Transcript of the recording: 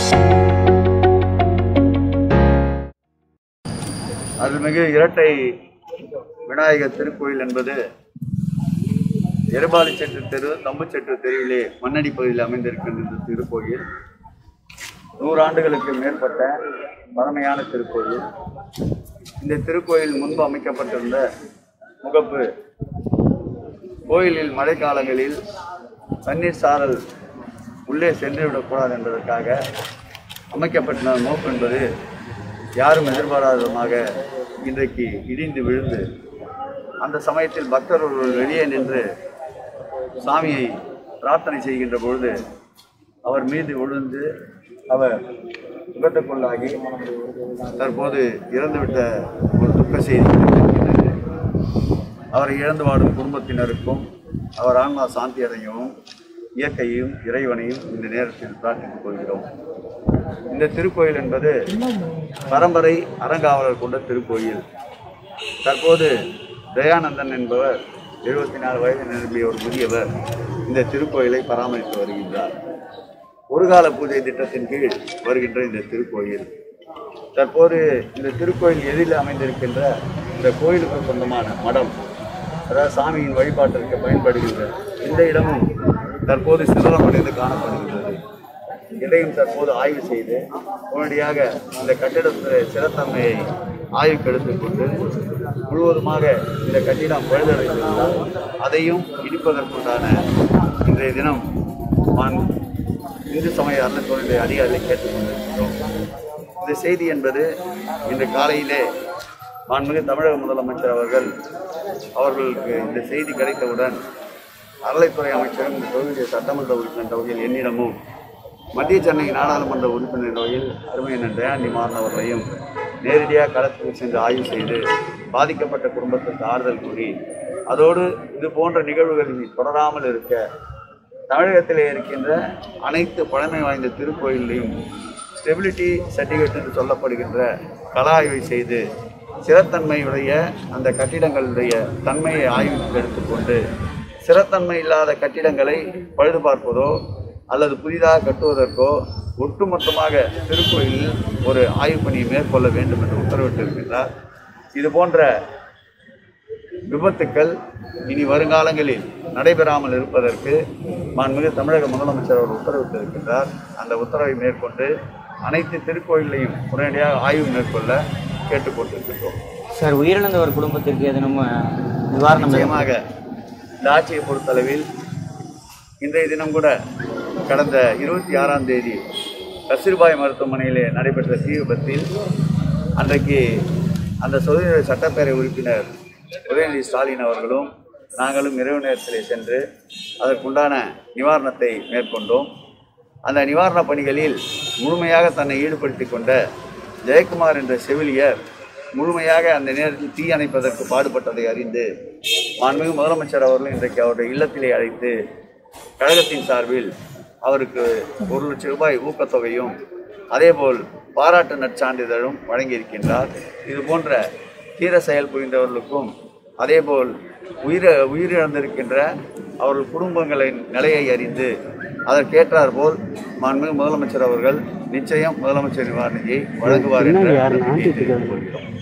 அருள்மிகு இரட்டை விநாயகர் திருக்கோயில் என்பது எருபாலிச்செட்டு தெரு தம்புச்செட்டு தெருவிலே மண்ணடி பகுதியில் அமைந்திருக்கின்ற இந்த திருக்கோயில் நூறாண்டுகளுக்கு மேற்பட்ட பழமையான திருக்கோயில் இந்த திருக்கோயில் முன்பு அமைக்கப்பட்டிருந்த முகப்பு கோயிலில் மழைக்காலங்களில் தண்ணீர் சாரல் உள்ளே சென்று விடக்கூடாது என்பதற்காக அமைக்கப்பட்ட நோக்கு என்பது யாரும் எதிர்பாராத விதமாக இன்றைக்கு இடிந்து விழுந்து அந்த சமயத்தில் பக்தர் ஒருவர் வெளியே நின்று சாமியை பிரார்த்தனை செய்கின்ற பொழுது அவர் மீது விழுந்து அவர் விபத்துக்குள்ளாகி தற்போது இறந்துவிட்ட ஒரு துக்க செய்தி இருக்கின்றது. அவரை இழந்து வாடும் குடும்பத்தினருக்கும் அவர் ஆன்மா சாந்தி அடையவும் இயற்கையையும் இறைவனையும் இந்த நேரத்தில் பிரார்த்தித்துக் கொள்கிறோம் இந்த திருக்கோயில் என்பது பரம்பரை அறங்காவலர் கொண்ட திருக்கோயில் தற்போது தயானந்தன் என்பவர் எழுபத்தி நாலு வயது நிரம்பிய ஒரு முதியவர் இந்த திருக்கோயிலை பராமரித்து வருகின்றார் ஒரு கால பூஜை திட்டத்தின் கீழ் வருகின்ற இந்த திருக்கோயில் தற்போது இந்த திருக்கோயில் எதிரில் அமைந்திருக்கின்ற இந்த கோயிலுக்கு சொந்தமான மடம் அதாவது சாமியின் வழிபாட்டிற்கு பயன்படுகின்ற இந்த இடமும் தற்போது சிதறமடைந்து காணப்படுகின்றது இதையும் தற்போது ஆய்வு செய்து உடனடியாக இந்த கட்டிடத்தின் சிறத்தன்மையை ஆய்வுக்கு எடுத்துக்கொண்டு முழுவதுமாக இந்த கட்டிடம் பழுதடைந்திருந்தால் அதையும் இடிப்பதற்குண்டான இன்றைய தினம் மான் இந்து சமய அறநிலையத்துறையுடைய அதிகாரிகளை கேட்டுக்கொண்டிருக்கிறோம் இந்த செய்தி என்பது இன்று காலையிலே மாண்புமிகு தமிழக முதலமைச்சர் அவர்கள் அவர்களுக்கு இந்த செய்தி கிடைத்தவுடன் அறநிலைத்துறை அமைச்சரும் இந்த தொகுதிய சட்டமன்ற உறுப்பினர் தொகுதியில் என்னிடமும் மத்திய சென்னை நாடாளுமன்ற உறுப்பினர் தொகுதியில் அருமையண்ணன் தயாநிதி மாறன் அவர்களையும் நேரடியாக களத்துக்கு சென்று ஆய்வு செய்து பாதிக்கப்பட்ட குடும்பத்திற்கு ஆறுதல் கூறி அதோடு இது போன்ற நிகழ்வுகளில் தொடராமல் இருக்க தமிழகத்திலே இருக்கின்ற அனைத்து பழமை வாய்ந்த திருக்கோயிலையும் ஸ்டெபிலிட்டி சர்டிஃபிகேட் என்று சொல்லப்படுகின்ற கள ஆய்வை செய்து சிறத்தன்மையுடைய அந்த கட்டிடங்களுடைய தன்மையை ஆய்வுக்கு எடுத்துக்கொண்டு சிறத்தன்மை இல்லாத கட்டிடங்களை பழுது பார்ப்பதோ அல்லது புதிதாக கட்டுவதற்கோ ஒட்டுமொத்தமாக திருக்கோயிலில் ஒரு ஆய்வு பணியை மேற்கொள்ள வேண்டும் என்று உத்தரவிட்டிருக்கின்றார் இது போன்ற விபத்துக்கள் இனி வருங்காலங்களில் நடைபெறாமல் இருப்பதற்கு மாண்புமிகு தமிழக முதலமைச்சர் அவர் உத்தரவிட்டிருக்கின்றார் அந்த உத்தரவை மேற்கொண்டு அனைத்து திருக்கோயிலையும் உடனடியாக ஆய்வு மேற்கொள்ள கேட்டுக்கொண்டிருக்கின்றோம் சார் உயிரிழந்த ஒரு குடும்பத்திற்கு ஏதேனும் நிவாரணம் நிச்சயமாக இந்த ஆட்சியை பொறுத்தளவில் இன்றைய தினம் கூட கடந்த இருபத்தி ஆறாம் தேதி கஸ்தூர்பாய் மருத்துவமனையிலே நடைபெற்ற தீ விபத்தில் அன்றைக்கு அந்த சுதந்திர சட்டப்பேரவை உறுப்பினர் உதயநிதி ஸ்டாலின் அவர்களும் நாங்களும் இரவு நேரத்திலே சென்று அதற்குண்டான நிவாரணத்தை மேற்கொண்டோம் அந்த நிவாரணப் பணிகளில் முழுமையாக தன்னை ஈடுபடுத்தி கொண்ட ஜெயக்குமார் என்ற செவிலியர் முழுமையாக அந்த நேரத்தில் தீ அணைப்பதற்கு பாடுபட்டதை அறிந்து மாண்புமிகு முதலமைச்சர் அவர்கள் இன்றைக்கு அவருடைய இல்லத்திலே அழைத்து கழகத்தின் சார்பில் அவருக்கு ஒரு லட்சம் ரூபாய் ஊக்கத்தொகையும் அதேபோல் பாராட்டு நற்சான்றிதழும் வழங்கியிருக்கின்றார் இது போன்ற தீர செயல் புரிந்தவர்களுக்கும் அதேபோல் உயிர உயிரிழந்திருக்கின்ற அவர்கள் குடும்பங்களின் நிலையை அறிந்து அதற்கேற்றார் போல் மாண்புமிகு முதலமைச்சர் அவர்கள் நிச்சயம் முதலமைச்சர் நிவாரணியை வழங்குவார் என்று நம்பிக்கை தெரிவித்துக் கொள்கிறோம்